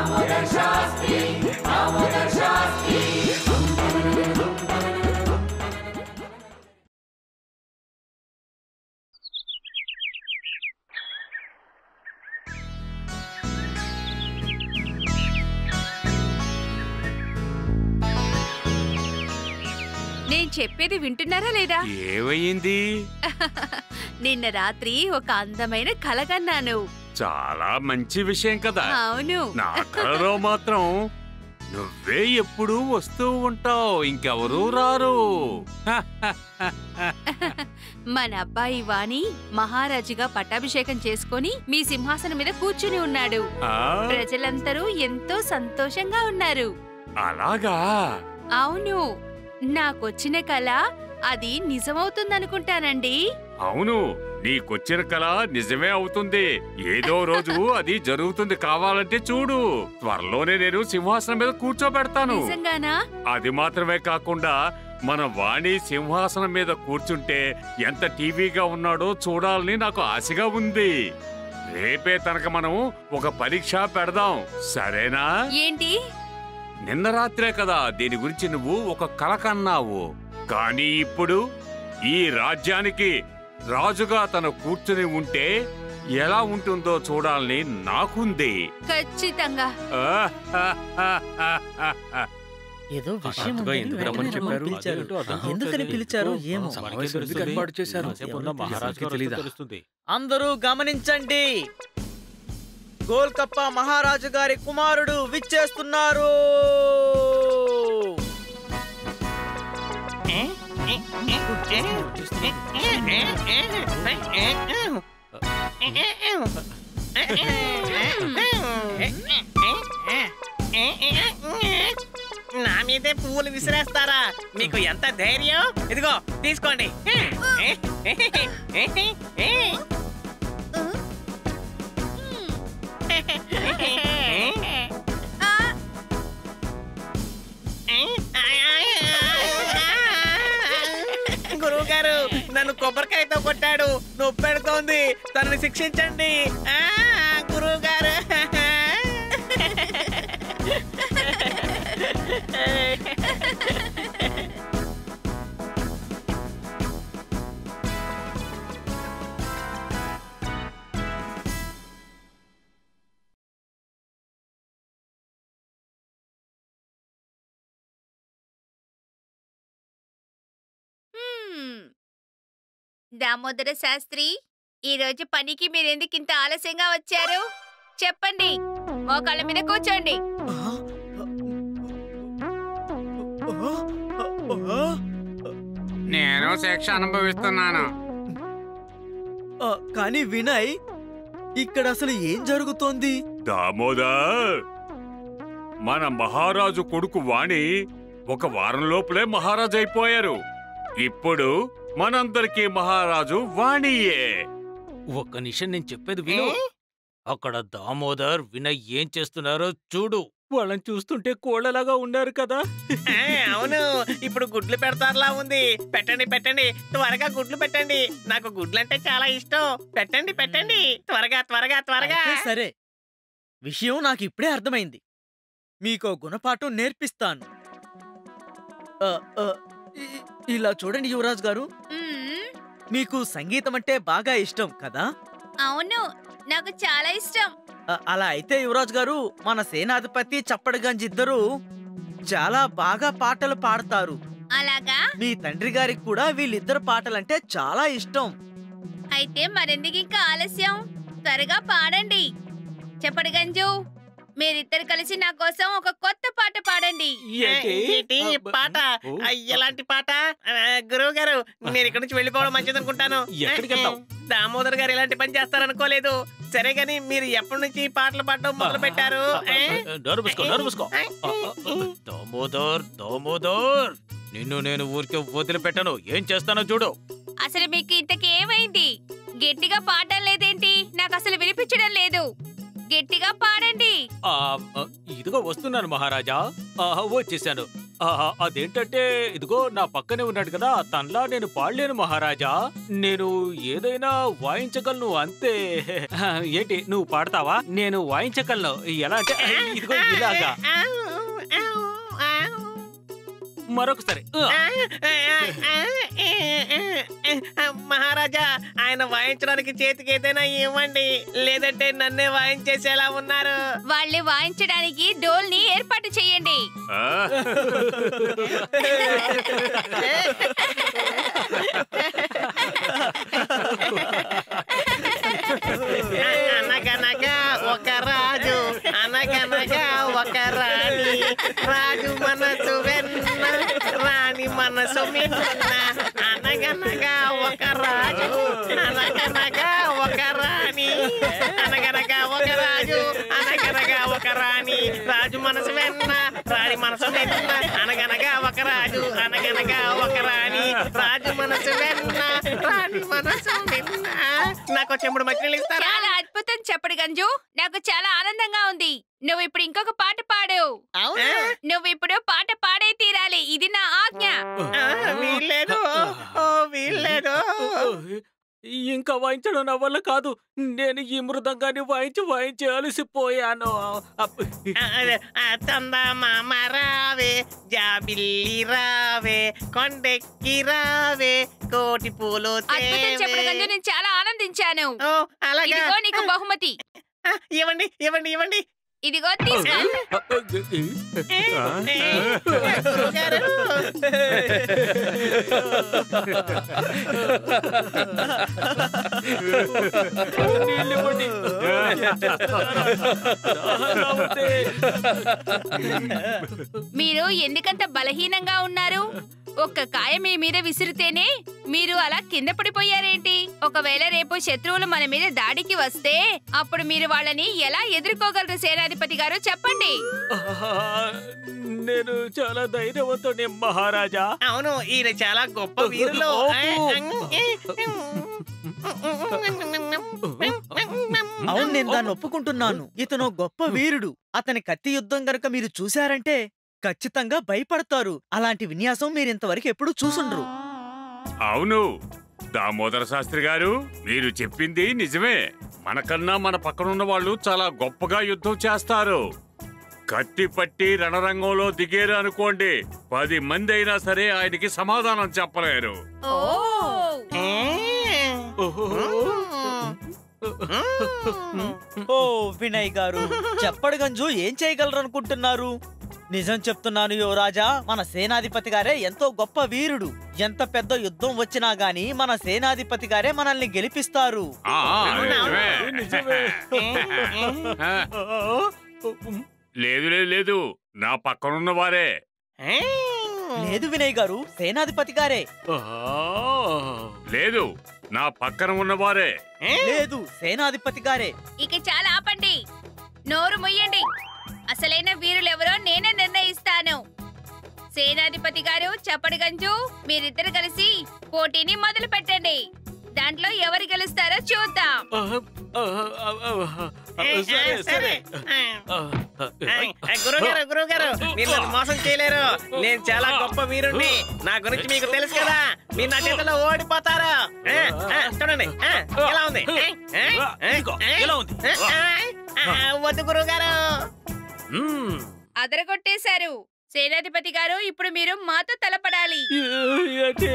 నేను చెప్పేది వింటున్నారా లేదా ఏమయ్యింది నిన్న రాత్రి ఒక అందమైన కల కన్నాను చాలా మంచి విషయం కదా అవును నా కలలో మాత్రం నువ్వే ఎప్పుడూ వస్తూ ఉంటావు ఇంకెవరూ రారు హ, మన అబ్బాయి వాణి మహారాజుగా పట్టాభిషేకం చేసుకొని మీ సింహాసనం మీద కూర్చుని ఉన్నాడు ఆ, ప్రజలందరూ ఎంతో సంతోషంగా ఉన్నారు అలాగా అవును నాకొచ్చిన కల అది నిజమవుతుందనుకుంటానండి అవును నీకొచ్చిన కళ నిజమే అవుతుంది ఏదో రోజు అది జరుగుతుంది కావాలంటే చూడు త్వరలోనే నేను సింహాసనం మీద కూర్చోబెడతాను నిజంగానా అది మాత్రమే కాకుండా మన వాణి సింహాసనం మీద కూర్చుంటే ఎంత టీవీగా ఉన్నాడో చూడాలని నాకు ఆశగా ఉంది రేపే తనక మనం ఒక పరీక్ష పెడదాం సరేనా ఏంటి నిన్న రాత్రే కదా దీని గురించి నువ్వు ఒక కల కన్నావు కానీ ఇప్పుడు ఈ రాజ్యానికి రాజుగా తను కూర్చుని ఉంటే ఎలా ఉంటుందో చూడాలని నాకుంది ఖచ్చితంగా ఏదో విషయం హఠాత్తుగా ఉందని ఎందుకు వెంటనే రమ్మని చెప్పారు? పిలిచారు. అదేంటో అర్థం ఎందుకని కావట్లేదు. పిలిచారో ఏమో సమావేశం ఎందుకు ఏర్పాటు చేశారు? కాసేపు ఉన్న మహారాజు గారు వస్తే తెలుస్తుంది. అందరూ గమనించండి గోల్కప్ప మహారాజు గారి కుమారుడు విచ్చేస్తున్నారు నా మీదే పువ్వులు విసిరేస్తారా మీకు ఎంత ధైర్యం ఇదిగో తీసుకోండి గురువు గారు నన్ను కొబ్బరికాయతో కొట్టాడు నొప్పి పెడుతోంది తనని శిక్షించండి ఆ, గురువు గారు హ్మ్. దామోదర శాస్త్రి ఈ రోజు పనికి మీరెందుకు ఇంత ఆలస్యంగా వచ్చారు చెప్పండి మోకాళ్ళ మీద కూర్చోండి నేను శిక్ష అనుభవిస్తున్నాను ఆ, కానీ వినయ్ ఇక్కడ అసలు ఏం జరుగుతోంది దామోదర్ మన మహారాజు కొడుకు వాణి ఒక వారం లోపలే మహారాజు అయిపోయారు ఇప్పుడు మనందరికీ మహారాజు వాణియే ఒక్క నిమిషం నేను చెప్పేది విను అక్కడ దామోదర్ వినయ్ ఏం చేస్తున్నారో చూడు వాళ్ళని చూస్తుంటే కోళ్ళలాగా ఉన్నారు కదా ఆ, అవును ఇప్పుడు గుడ్లు పెడతారులా ఉంది పెట్టండి పెట్టండి త్వరగా గుడ్లు పెట్టండి నాకు గుడ్లు అంటే చాలా ఇష్టం పెట్టండి పెట్టండి త్వరగా త్వరగా త్వరగా అయితే సరే విషయం నాకు ఇప్పుడే అర్థమైంది మీకో గుణపాఠం నేర్పిస్తాను ఆ, ఆ, ఇ- ఇలా చూడండి యువరాజ్ గారు మ్మ్. మీకు సంగీతం అంటే బాగా ఇష్టం కదా అవును నాకు చాలా ఇష్టం ఆ, అలా అయితే యువరాజ్ గారు మన సేనాధిపతి చప్పడగంజ్ ఇద్దరు చాలా బాగా పాటలు పాడతారు అలాగా మీ తండ్రి గారికి కూడా వీళ్ళిద్దరు పాటలంటే చాలా ఇష్టం అయితే మరెందుకు ఇంకా ఆలస్యం త్వరగా పాడండి చెప్పడు గంజు మీరిద్దరు కలిసి నా కోసం ఒక కొత్త పాట పాడండి ఏంటి పాట ఓ. ఆ, ఎలాంటి పాట గురువు గారు నేను ఇక్కడి నుంచి వెళ్ళిపోవడం మంచిది అనుకుంటాను ఎక్కడికి వెళ్తావ్? దామోదర్ గారు ఇలాంటి పని చేస్తారనుకోలేదు సరే గాని మీరు ఎప్పటి నుంచి ఈ పాటలు పాడడం మొదలు పెట్టారు ఏ? నోరు మూసుకో, నోరు మూసుకో. ఆ, ఆ, ఆ, దామోదర్ దామోదర్ నిన్ను నేను ఊరికే వదిలిపెట్టను ఏం చేస్తానో చూడు అసలు మీకు ఇంతకి ఏమైంది గట్టిగా పాడడం లేదేంటి నాకు అసలు వినిపించడం లేదు గట్టిగా పాడండి ఆ, ఆ, ఇదిగో వస్తున్నాను మహారాజా ఆ, వచ్చేసాను ఆ, అదేంటంటే ఇదిగో నా పక్కనే ఉన్నాడు కదా తనలా నేను పాడలేను మహారాజా నేను ఏదైనా వాయించగలను అంతే ఆ, ఏంటి నువ్వు పాడతావా నేను వాయించగలను ఎలా అంటే ఇదిగో ఇలాగా మరొకసారి ఆ, మహారాజా ఆయన వాయించడానికి చేతికి ఏదైనా ఇవ్వండి లేదంటే నన్నే వాయించేసేలా ఉన్నారు వాళ్ళని వాయించడానికి డోల్ని ఏర్పాటు చేయండి ఆ? అనగనగా ఒక రాజు అనగనగా ఒక రాణి రాజు మనసు వెన్న రాణి మనసు మిన్న అనగనగా ఒక రాజు అనగనగా ఒక రాణి అనగనగా ఒక రాజు అనగనగా ఒక రాణి రాజు మనసు వెన్న రాణి మనసు వెన్న అనగనగా ఒక రాజు అనగనగా ఒక రాణి రాజు మనసు వెన్న రాణి మనసు వెన్న నాకు చెంబుడు మధ్యలో ఇస్తారా చాలా అద్భుతం చెప్పడు గంజు నాకు చాలా ఆనందంగా ఉంది నువ్వు ఇప్పుడు ఇంకొక పాట పాడు అవునా నువ్వు ఇప్పుడు పాట పాడే తీరాలి ఇది నా ఆజ్ఞ ఆ, వీల్లేదు ఓ వీల్లేదు ఇంకా వాయించడం నా వల్ల కాదు నేను ఈ మృదంగాన్ని వాయించి వాయించి అలసిపోయాను అప్. ఆ, అదే, ఆ, చందా మామ రావే జాబిల్లి రావే కొండెక్కి రావే కోటి పూలు అద్భుతం చెప్పడు తేవే. గంజు నేను చాలా ఆనందించాను ఓ అలాగా ఇదిగో నీకు బహుమతి ఆ, ఇవ్వండి ఇవ్వండి ఇవ్వండి ఇదిగో తీసుకో ఏ, ఏ, గురువుగారు. నీళ్ళివ్వండి. దాహంగా ఉంది. మీరు ఎందుకంత బలహీనంగా ఉన్నారు ఒక్క కాయ మీ మీద విసిరితేనే మీరు అలా కింద పడిపోయారేంటి ఒకవేళ రేపు శత్రువులు మన మీద దాడికి వస్తే అప్పుడు మీరు వాళ్ళని ఎలా ఎదుర్కోగలరు సేనాధిపతి గారు చెప్పండి ఆహా, నేను చాలా ధైర్యవంతుని మహారాజా అవును ఈయన చాలా గొప్ప వీరులు అవును నేను దాన్ని ఒప్పుకుంటున్నాను ఇతను గొప్ప వీరుడు అతని కత్తి యుద్ధం గనక మీరు చూశారంటే ఖచ్చితంగా భయపడతారు అలాంటి విన్యాసం మీరు ఇంతవరకు ఎప్పుడు చూసుండ్రు అవును దామోదర శాస్త్రి గారు మీరు చెప్పింది నిజమే మనకన్నా మన పక్కనున్న వాళ్ళు చాలా గొప్పగా యుద్ధం చేస్తారు కత్తి పట్టి రణరంగంలో దిగేరు అనుకోండి పది మంది అయినా సరే ఆయనకి సమాధానం చెప్పలేరు ఓ ఓ వినయ్ గారు చెప్పడు గంజు ఏం చేయగలరు అనుకుంటున్నారు నిజం చెప్తున్నాను యువరాజా మన సేనాధిపతి గారే ఎంతో గొప్ప వీరుడు ఎంత పెద్ద యుద్ధం వచ్చినా గాని మన సేనాధిపతి గారే మనల్ని గెలిపిస్తారు ఆ, ఆ, నిజమే. నిజమే. ఆ, లేదు లేదు లేదు నా పక్కనున్న వారే లేదు వినయ్ గారు సేనాధిపతి గారే లేదు నా పక్కన ఉన్నవారే లేదు సేనాధిపతి గారే ఇక చాలా ఆపండి నోరు ముయ్యండి అసలైన వీరులెవరో నేనే నిర్ణయిస్తాను సేనాధిపతి గారు చప్పడి గంజు మీరిద్దరు కలిసి పోటీని మొదలు పెట్టండి దాంట్లో ఎవరు గెలుస్తారో చూద్దాం సరే సరే గురుగారు గురుగారు మీరు నన్ను మోసం చేయలేరు నేను చాలా గొప్ప వీరుణ్ణి నా గురించి మీకు తెలుసు కదా మీరు నా చేతిలో ఓడిపోతారు ఆ, ఆ, చూడండి ఆ, ఎలా ఉంది ఆ, ఆ, ఆ, ఇదిగో, ఎలా ఉంది? ఆ, ఆ, ఆ, వద్దు గురుగారు మ్మ్. అదరగొట్టేశారు సేనాధిపతి గారు ఇప్పుడు మీరు మాతో తలపడాలి ఏంటి?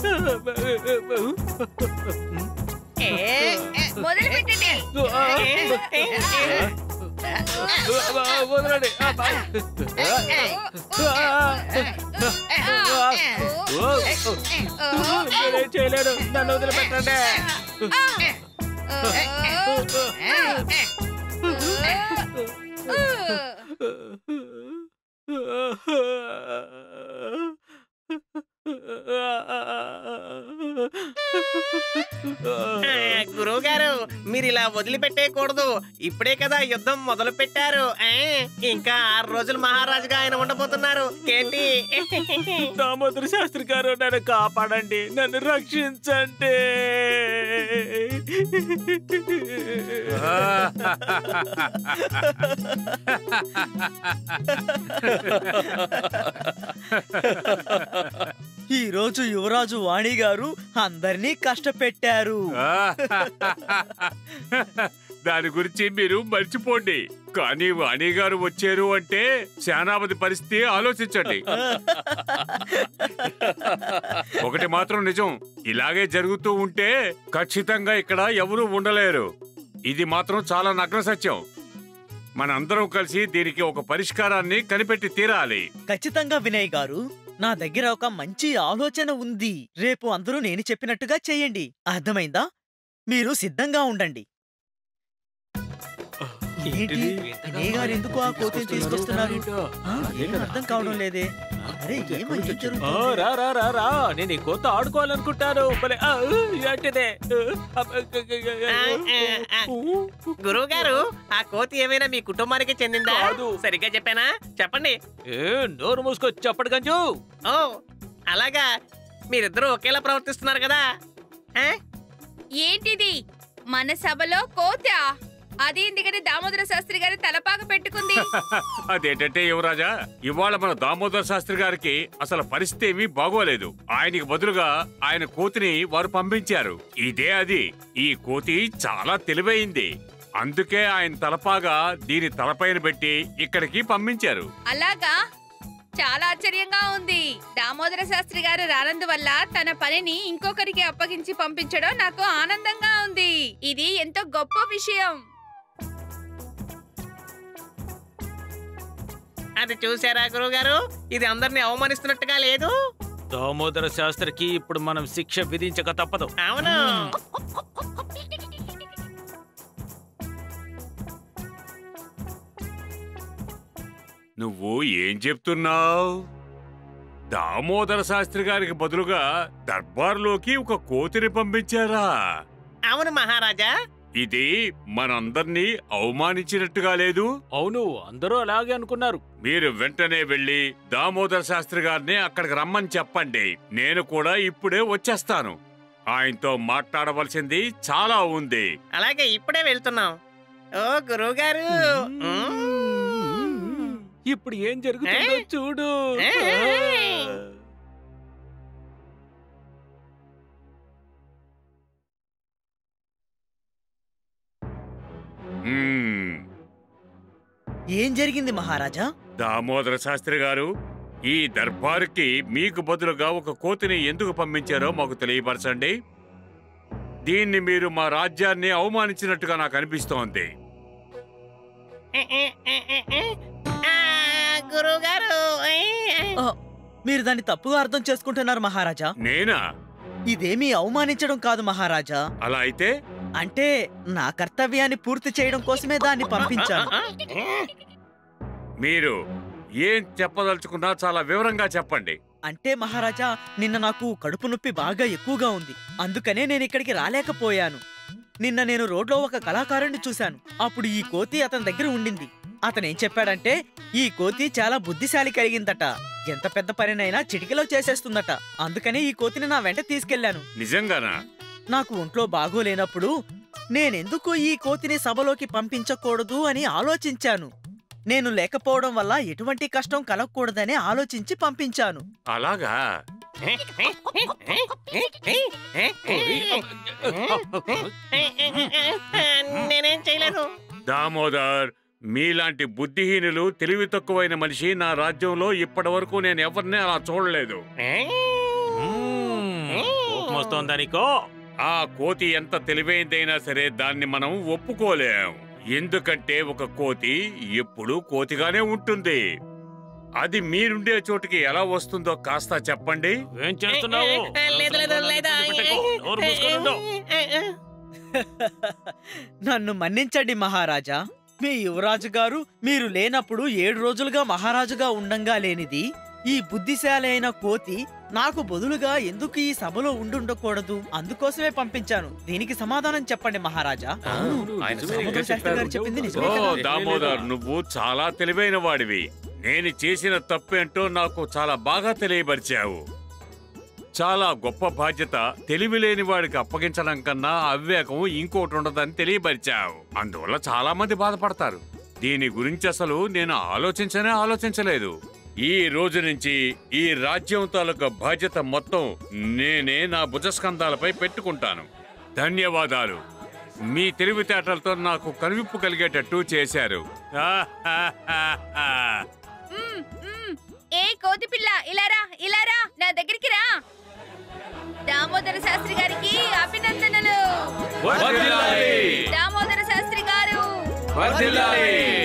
ఏ, ఏ, మొదలు పెట్టండి ఏ, ఏ, ఏ. వదలండి. ఆ, బా. నేనేం చేయలేను నన్ను వదిలిపెట్టండి గురువు గారు మీరు ఇలా వదిలిపెట్టేయకూడదు ఇప్పుడే కదా యుద్ధం మొదలు పెట్టారు ఆ, ఇంకా ఆరు రోజులు మహారాజుగా ఆయన ఉండబోతున్నారు ఏంటి దామోదర శాస్త్రి గారు నన్ను కాపాడండి నన్ను రక్షించండి ఈ రోజు యువరాజు వాణి గారు అందరినీ కష్టపెట్టారు దాని గురించి మీరు మర్చిపోండి కానీ వాణి గారు వచ్చారు అంటే సేనాపతి పరిస్థితి ఆలోచించండి ఒకటి మాత్రం నిజం ఇలాగే జరుగుతూ ఉంటే ఖచ్చితంగా ఇక్కడ ఎవరూ ఉండలేరు ఇది మాత్రం చాలా నగ్న సత్యం మనందరం కలిసి దీనికి ఒక పరిష్కారాన్ని కనిపెట్టి తీరాలి ఖచ్చితంగా వినయ్ గారు నా దగ్గర ఒక మంచి ఆలోచన ఉంది రేపు అందరూ నేను చెప్పినట్టుగా చెయ్యండి అర్థమైందా మీరు సిద్ధంగా ఉండండి ఏంటి వినయ్ గారు ఎందుకు ఆ కోతిని తీసుకొస్తున్నారు ఆ, ఏం అర్థం కావడం లేదే అరే ఏమో ఏం ఆ, జరుగుతుంది రా రా రా రా నేను ఈ కొత్త ఆడుకోవాలనుకుంటాను భలే, ఆ, ఏంటిదే గురువు గారు ఆ కోతి ఏమైనా మీ కుటుంబానికి చెందిందా కాదు. సరిగ్గా చెప్పానా చెప్పండి ఏ నోరు మూసుకో చెప్పడు గంజు ఓ అలాగా మీరిద్దరూ ఒకేలా ప్రవర్తిస్తున్నారు కదా ఆ? ఏంటిది మన సభలో కోత అది ఎందుకని దామోదర శాస్త్రి గారి తలపాక పెట్టుకుంది అదేంటంటే యువరాజా ఇవాళ మన దామోదర శాస్త్రి గారికి అసలు పరిస్థితి ఏమీ బాగోలేదు ఆయనకి బదులుగా ఆయన కోతిని వారు పంపించారు ఇదే అది ఈ కోతి చాలా తెలివైంది అందుకే ఆయన తలపాగా దీని తలపైన పెట్టి ఇక్కడికి పంపించారు అలాగా చాలా ఆశ్చర్యంగా ఉంది దామోదర శాస్త్రి గారు రానందువల్ల తన పనిని ఇంకొకరికి అప్పగించి పంపించడం నాకు ఆనందంగా ఉంది ఇది ఎంతో గొప్ప విషయం అది చూసారా గురువు గారు ఇది అందరిని అవమానిస్తున్నట్టుగా లేదు దామోదర శాస్త్రికి ఇప్పుడు మనం శిక్ష విధించక తప్పదు అవును నువ్వు ఏం చెప్తున్నావు దామోదర శాస్త్రి గారికి బదులుగా దర్బార్లోకి ఒక కోతిని పంపించారా అవును మహారాజా ఇది మనందర్నీ అవమానించినట్టుగా లేదు అవును అందరూ అలాగే అనుకున్నారు మీరు వెంటనే వెళ్లి దామోదర శాస్త్రి గారిని అక్కడికి రమ్మని చెప్పండి నేను కూడా ఇప్పుడే వచ్చేస్తాను ఆయనతో మాట్లాడవలసింది చాలా ఉంది అలాగే ఇప్పుడే వెళ్తున్నాం ఓ గురువు గారు ఇప్పుడు ఏం జరుగుతుందో ఏ? చూడు ఏ? మ్మ్. ఏం జరిగింది మహారాజా దామోదర శాస్త్రి గారు ఈ దర్బారుకి మీకు బదులుగా ఒక కోతిని ఎందుకు పంపించారో మాకు తెలియపరచండి దీన్ని మీరు మా రాజ్యాన్ని అవమానించినట్టుగా నాకు అనిపిస్తోంది గురువు గారు ఆ, మీరు దాన్ని తప్పుగా అర్థం చేసుకుంటున్నారు మహారాజా నేనా ఇదేమీ అవమానించడం కాదు మహారాజా అలా అయితే అంటే నా కర్తవ్యాన్ని పూర్తి చేయడం కోసమే దాన్ని పంపించాను మీరు ఏం చెప్పదలుచుకున్నా చాలా వివరంగా చెప్పండి అంటే మహారాజా నిన్న నాకు కడుపు నొప్పి బాగా ఎక్కువగా ఉంది అందుకనే నేను ఇక్కడికి రాలేకపోయాను నిన్న నేను రోడ్లో ఒక కళాకారుణ్ణి చూశాను అప్పుడు ఈ కోతి అతని దగ్గర ఉండింది అతను ఏం చెప్పాడంటే ఈ కోతి చాలా బుద్ధిశాలి కలిగిందట ఎంత పెద్ద పనినైనా చిటికలో చేసేస్తుందట అందుకనే ఈ కోతిని నా వెంట తీసుకెళ్లాను నిజంగానా నాకు ఒంట్లో బాగోలేనప్పుడు నేనెందుకు ఈ కోతిని సభలోకి పంపించకూడదు అని ఆలోచించాను నేను లేకపోవడం వల్ల ఎటువంటి కష్టం కలగకూడదని ఆలోచించి పంపించాను అలాగా నేనేం చేయలేదు దామోదర్ మీలాంటి బుద్ధిహీనులు తెలివి తక్కువైన మనిషి నా రాజ్యంలో ఇప్పటి వరకు నేను ఎవరిని అలా చూడలేదు కోపం వస్తోందా నీకో ఆ కోతి ఎంత తెలివైందైనా సరే దాన్ని మనం ఒప్పుకోలేం ఎందుకంటే ఒక కోతి ఎప్పుడూ కోతిగానే ఉంటుంది అది మీరుండే చోటుకి ఎలా వస్తుందో కాస్త చెప్పండి ఏం చేస్తున్నావు లేదు లేదు లేదు నోరు మూసుకొని ఉండు. నన్ను మన్నించండి మహారాజా మీ యువరాజు గారు మీరు లేనప్పుడు ఏడు రోజులుగా మహారాజుగా ఉండంగా లేనిది ఈ బుద్ధిశాలి అయిన కోతి నాకు బదులుగా ఎందుకు ఈ సభలో ఉండుండకూడదు అందుకోసమే పంపించాను దీనికి సమాధానం చెప్పండి మహారాజా అవును, ఆయన నిజమే. సముద్ర శాస్త్రి గారు చెప్పింది ఓ నిజమే కదా? దామోదర్ నువ్వు చాలా తెలివైన వాడివి నేను చేసిన తప్పేంటో నాకు చాలా బాగా తెలియపరిచావు చాలా గొప్ప బాధ్యత తెలివి లేని వాడికి అప్పగించడం కన్నా అవివేకం ఇంకోటి ఉండదని తెలియపరిచావు అందువల్ల చాలా మంది బాధపడతారు దీని గురించి అసలు నేను ఆలోచించనే ఆలోచించలేదు ఈ రోజు నుంచి ఈ రాజ్యం తాలూకా బాధ్యత మొత్తం నేనే నా భుజస్కంధాలపై పెట్టుకుంటాను ధన్యవాదాలు మీ తెలివితేటలతో నాకు కనువిప్పు కలిగేటట్టు చేశారు మ్మ్, మ్మ్. ఏ కోతి పిల్ల ఇలారా ఇలారా నా దగ్గరికి రా దామోదర శాస్త్రి గారికి అభినందనలు వర్ధిల్లాలి! దామోదర శాస్త్రి గారు వర్ధిల్లాలి!